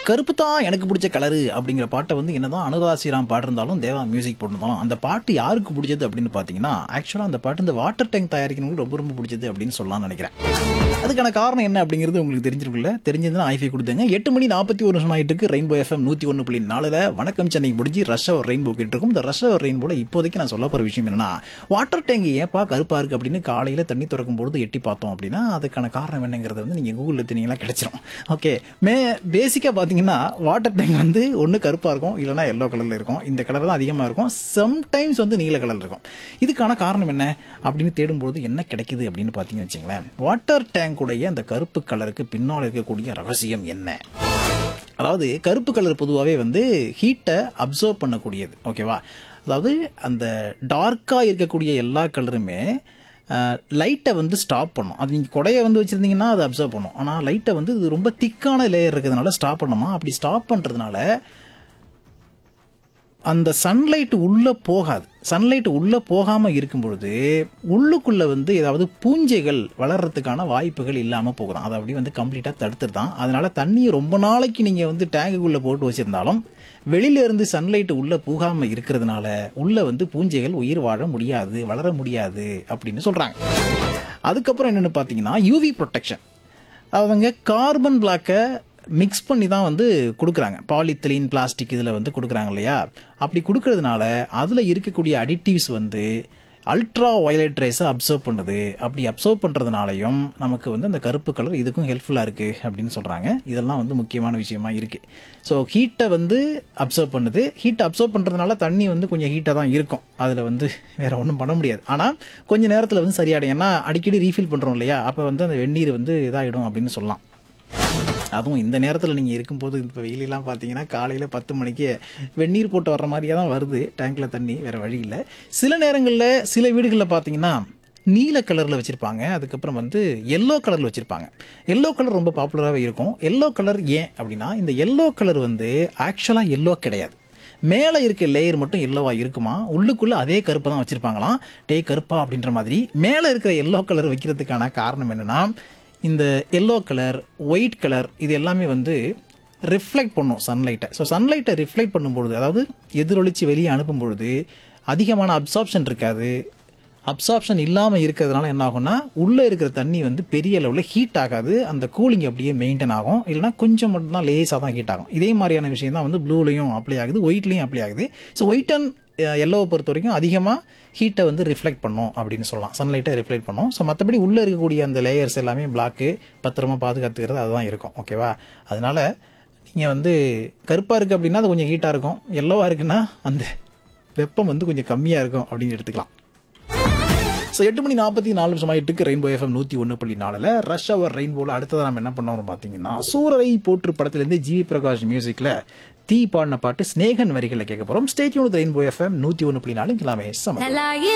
கருப்பு தான் எனக்கு பிடிச்ச கலரு அப்படிங்கிற பாட்டை வந்து என்னதான் அனுராதா ஸ்ரீராம் பாடிருந்தாலும் தேவா மியூசிக் போட்டிருந்தாலும் அந்த பாட்டு யாருக்கு பிடிச்சது அப்படின்னு பார்த்தீங்கன்னா ஆக்சுவலாக அந்த பாட்டு இந்த வாட்டர் டேங்க் தயாரிக்கிறவங்களுக்கு ரொம்ப ரொம்ப பிடிச்சது அப்படின்னு சொல்லலாம்னு நினைக்கிறேன் அதுக்கான காரணம் என்ன அப்படிங்கிறது உங்களுக்கு தெரிஞ்சிருக்குல்ல தெரிஞ்சதுன்னா ஐஃபை கொடுத்துங்க எட்டு மணி நாற்பத்தி ஒரு நிமிஷம் ஆயிட்டு இருக்கு ரெயின்போ எஃப்எம் நூற்றி ஒன்று புள்ளி நாலில் வணக்கம் சென்னை முடிஞ்சு ரஷ் அவர் ரெயின்போ கிட்ட இருக்கும் இந்த ரஷ் அவர் ரெயின்போல இப்போதைக்கு நான் சொல்ல போகிற விஷயம் என்னன்னா வாட்டர் டேங்க் ஏப்பா கருப்பாக இருக்குது அப்படின்னு காலையில் தண்ணி திறக்கும் பொழுது எட்டி பார்த்தோம் அப்படின்னா அதுக்கான காரணம் என்னங்கிறது வந்து நீங்கள் கூகுளில் தினீங்களா கிடைச்சிரும் ஓகே மே பேசிக்காக பார்த்தீங்கன்னா வாட்டர் டேங்க் வந்து ஒன்று கருப்பாக இருக்கும் இல்லைனா எல்லோ கலரில் இருக்கும் இந்த கலர் தான் அதிகமாக இருக்கும் சம்டைம்ஸ் வந்து நீல கலரில் இருக்கும் இதுக்கான காரணம் என்ன அப்படின்னு தேடும்போது என்ன கிடைக்குது அப்படின்னு பார்த்தீங்கன்னு வச்சுங்களேன் வாட்டர் டேங்குடைய அந்த கருப்பு கலருக்கு பின்னால் இருக்கக்கூடிய ரகசியம் என்ன அதாவது கருப்பு கலர் பொதுவாகவே வந்து ஹீட்டை அப்சர்வ் பண்ணக்கூடியது ஓகேவா அதாவது அந்த டார்க்காக இருக்கக்கூடிய எல்லா கலருமே லைட்டை வந்து ஸ்டாப் பண்ணும் அது நீங்கள் கொடையை வந்து வச்சுருந்தீங்கன்னா அது அப்சர்வ் பண்ணும் ஆனால் லைட்டை வந்து இது ரொம்ப திக்கான லேயர் இருக்கிறதுனால ஸ்டாப் பண்ணுமா அப்படி ஸ்டாப் பண்ணுறதுனால அந்த சன்லைட் உள்ளே போகாது சன்லைட் உள்ளே போகாமல் இருக்கும் பொழுது உள்ளுக்குள்ளே வந்து ஏதாவது பூஞ்சைகள் வளர்கிறதுக்கான வாய்ப்புகள் இல்லாமல் போகுதான் அதை அப்படி வந்து கம்ப்ளீட்டாக தடுத்துருதான் அதனால தண்ணியை ரொம்ப நாளைக்கு நீங்கள் வந்து டேங்குக்குள்ளே போட்டு வச்சுருந்தாலும் வெளியில இருந்து சன்லைட் உள்ளே போகாமல் இருக்கிறதுனால உள்ளே வந்து பூஞ்சைகள் உயிர் வாழ முடியாது வளர முடியாது அப்படின்னு சொல்கிறாங்க அதுக்கப்புறம் என்னென்னு பார்த்தீங்கன்னா யூவி ப்ரொடெக்ஷன் அவங்க கார்பன் பிளாக்கை மிக்ஸ் பண்ணி தான் வந்து கொடுக்குறாங்க பாலித்தலீன் பிளாஸ்டிக் இதில் வந்து கொடுக்குறாங்க இல்லையா அப்படி கொடுக்கறதுனால அதில் இருக்கக்கூடிய அடிட்டிவ்ஸ் வந்து அல்ட்ரா வயலட் ரேஸை அப்சர்வ் பண்ணுது அப்படி அப்சர்வ் பண்ணுறதுனாலையும் நமக்கு வந்து அந்த கருப்பு கலர் இதுக்கும் ஹெல்ப்ஃபுல்லாக இருக்குது அப்படின்னு சொல்கிறாங்க இதெல்லாம் வந்து முக்கியமான விஷயமா இருக்குது ஸோ ஹீட்டை வந்து அப்சர்வ் பண்ணுது ஹீட்டை அப்சர்வ் பண்ணுறதுனால தண்ணி வந்து கொஞ்சம் ஹீட்டாக தான் இருக்கும் அதில் வந்து வேறு ஒன்றும் பண்ண முடியாது ஆனால் கொஞ்ச நேரத்தில் வந்து சரியாயிடும் ஏன்னா அடிக்கடி ரீஃபில் பண்ணுறோம் இல்லையா அப்போ வந்து அந்த வெந்நீர் வந்து இதாகிடும் அப்படின்னு சொல்லலாம் அதுவும் இந்த நேரத்தில் நீங்கள் இருக்கும்போது இப்போ வெயிலெல்லாம் பார்த்தீங்கன்னா காலையில் பத்து மணிக்கு வெந்நீர் போட்டு வர்ற மாதிரியே தான் வருது டேங்க்கில் தண்ணி வேறு வழி இல்லை சில நேரங்களில் சில வீடுகளில் பார்த்தீங்கன்னா நீல கலரில் வச்சுருப்பாங்க அதுக்கப்புறம் வந்து எல்லோ கலரில் வச்சுருப்பாங்க எல்லோ கலர் ரொம்ப பாப்புலராகவே இருக்கும் எல்லோ கலர் ஏன் அப்படின்னா இந்த எல்லோ கலர் வந்து ஆக்சுவலாக எல்லோ கிடையாது மேலே இருக்க லேயர் மட்டும் எல்லோவாக இருக்குமா உள்ளுக்குள்ளே அதே கருப்பை தான் வச்சுருப்பாங்களாம் டே கருப்பா அப்படின்ற மாதிரி மேலே இருக்கிற எல்லோ கலர் வைக்கிறதுக்கான காரணம் என்னென்னா இந்த எல்லோ கலர் ஒயிட் கலர் இது எல்லாமே வந்து ரிஃப்ளெக்ட் பண்ணும் சன்லைட்டை ஸோ சன்லைட்டை ரிஃப்ளெக்ட் பண்ணும்பொழுது அதாவது எதிரொலிச்சு வெளியே அனுப்பும் பொழுது அதிகமான அப்சார்ப்ஷன் இருக்காது அப்சார்ப்ஷன் இல்லாமல் இருக்கிறதுனால என்ன ஆகும்னா உள்ளே இருக்கிற தண்ணி வந்து பெரிய அளவில் ஹீட் ஆகாது அந்த கூலிங் அப்படியே மெயின்டைன் ஆகும் இல்லைனா கொஞ்சம் மட்டும் தான் லேஸாக தான் ஹீட் ஆகும் இதே மாதிரியான விஷயம் தான் வந்து ப்ளூலையும் அப்ளை ஆகுது ஒயிட்லேயும் அப்ளை ஆகுது ஸோ ஒயிட் அண்ட் எல்லோவை பொறுத்த வரைக்கும் அதிகமாக ஹீட்டை வந்து ரிஃப்ளெக்ட் பண்ணும் அப்படின்னு சொல்லலாம் சன்லைட்டை ரிஃப்ளெக்ட் பண்ணும் ஸோ மற்றபடி உள்ளே இருக்கக்கூடிய அந்த லேயர்ஸ் எல்லாமே பிளாக்கு பத்திரமா பாதுகாத்துக்கிறது அதுதான் இருக்கும் ஓகேவா அதனால நீங்கள் வந்து கருப்பாக இருக்குது அப்படின்னா அது கொஞ்சம் ஹீட்டாக இருக்கும் எல்லோவாக இருக்குன்னா அந்த வெப்பம் வந்து கொஞ்சம் கம்மியாக இருக்கும் அப்படின்னு எடுத்துக்கலாம் ஸோ எட்டு மணி நாற்பத்தி நாலு நிமிஷம் ஆயிட்டுக்கு ரெயின்போ எஃப்எம் நூற்றி ஒன்று புள்ளி நாலில் ரஷ் அவர் ரெயின்போவில் அடுத்தது நம்ம என்ன பண்ணோம்னு பார்த்தீங்கன்னா சூரரை போற்று படத்துலேருந்து ஜிவி பிரகாஷ் மியூசிக்கில் தீ பாடின பாட்டு ஸ்னேகன் வரிகளில் கேட்க போகிறோம் ஸ்டேட்யூன் ரெயின்போ எஃப்எம் நூற்றி ஒன்று புள்ளி நாலு எல்லாமே சம நலாயி